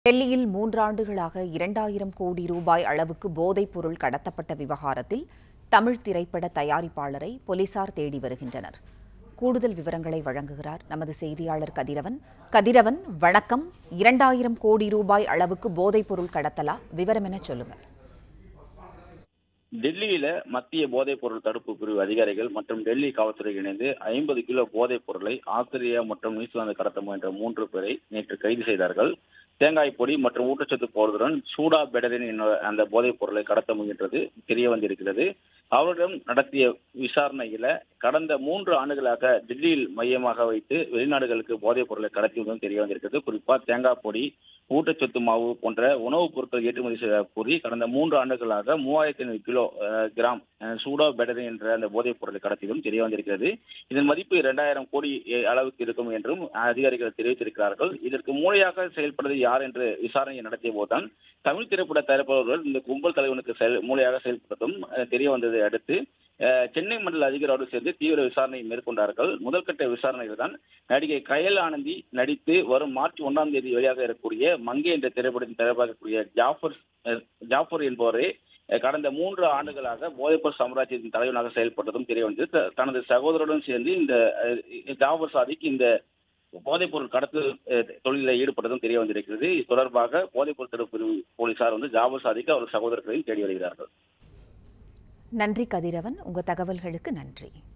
டெல்லியில் மூன்றாண்டுகளாக இரண்டாயிரம் கோடி ரூபாய் அளவுக்கு போதைப் பொருள் கடத்தப்பட்ட விவகாரத்தில் தமிழ் திரைப்பட தயாரிப்பாளரை போலீசார் தேடி வருகின்றனர் கூடுதல் விவரங்களை வழங்குகிறார் நமது செய்தியாளர் கதிரவன் கதிரவன் வணக்கம் இரண்டாயிரம் கோடி ரூபாய் அளவுக்கு போதைப் பொருள் கடத்தலா விவரம் என சொல்லுங்க டெல்லியில மத்திய போதைப் பொருள் தடுப்பு பிரிவு அதிகாரிகள் மற்றும் டெல்லி காவல்துறை இணைந்து ஐம்பது கிலோ போதைப் பொருளை ஆஸ்திரேலியா மற்றும் நியூசிலாந்து கடத்த முயன்ற மூன்று பேரை நேற்று கைது செய்தார்கள் தேங்காய் பொடி மற்றும் ஊட்டச்சத்து பவுடருடன் சூடா பெடரின் என்ற அந்த போதைப் பொருளை கடத்த முயன்றது தெரிய வந்திருக்கிறது அவரிடம் நடத்திய விசாரணையில கடந்த மூன்று ஆண்டுகளாக டெல்லியில் மையமாக வைத்து வெளிநாடுகளுக்கு போதைப் பொருளை கடத்தியதும் தெரிய வந்திருக்கிறது குறிப்பா தேங்காய் பொடி ஊட்டச்சத்து மாவு போன்ற உணவுப் பொருட்கள் ஏற்றுமதி செய்த கூறி கடந்த மூன்று ஆண்டுகளாக மூவாயிரத்தி ஐநூறு கிலோ அஹ், கிராம் அஹ், சூடோ பெடரின் என்ற அந்த போதைப் பொருளை கடத்தியதும் தெரிய வந்திருக்கிறது இதன் மதிப்பு இரண்டாயிரம் கோடி அஹ், அளவுக்கு இருக்கும் என்றும் அதிகாரிகள் தெரிவித்திருக்கிறார்கள் இதற்கு மூளையாக செயல்படுவது யார் என்று விசாரணை நடத்திய போதுதான் தமிழ் திரைப்பட தயாரிப்பாளர்கள் இந்த கும்பல் தலைவனுக்கு செயல் மூளையாக செயல்படுத்தும் அஹ், தெரிய வந்ததை அடுத்து அஹ், சென்னை மண்டல அதிகாரியோடு சேர்ந்து தீவிர விசாரணை மேற்கொண்டார்கள் முதல்கட்ட விசாரணையில் தான் நடிகை கயல் ஆனந்தி நடித்து வரும் மார்ச் ஒன்றாம் தேதி வெளியாக இருக்கக்கூடிய மங்கை என்ற திரைப்படத்தின் தயாரிப்பாகக்கூடிய ஜாஃபர் அஹ், ஜாஃபர் என்பவரே அஹ், கடந்த மூன்று ஆண்டுகளாக போதைப்பொருள் சாம்ராஜ்யத்தின் தலைவனாக செயல்பட்டதும் தெரிய வந்தது த- தனது சகோதரருடன் சேர்ந்து இந்த அஹ், ஜாஃபர் சாதிக் இந்த போதைப்பொருள் கடத்தல் அஹ், தொழிலில் ஈடுபட்டதும் தெரிய வந்திருக்கிறது இது தொடர்பாக போதைப்பொருள் தடுப்பு பிரிவு போலீசார் வந்து ஜாஃபர் சாதிக்கு அவர் சகோதரர்களையும் தேடி வருகிறார்கள் நன்றி கதிரவன் உங்க தகவல்களுக்கு நன்றி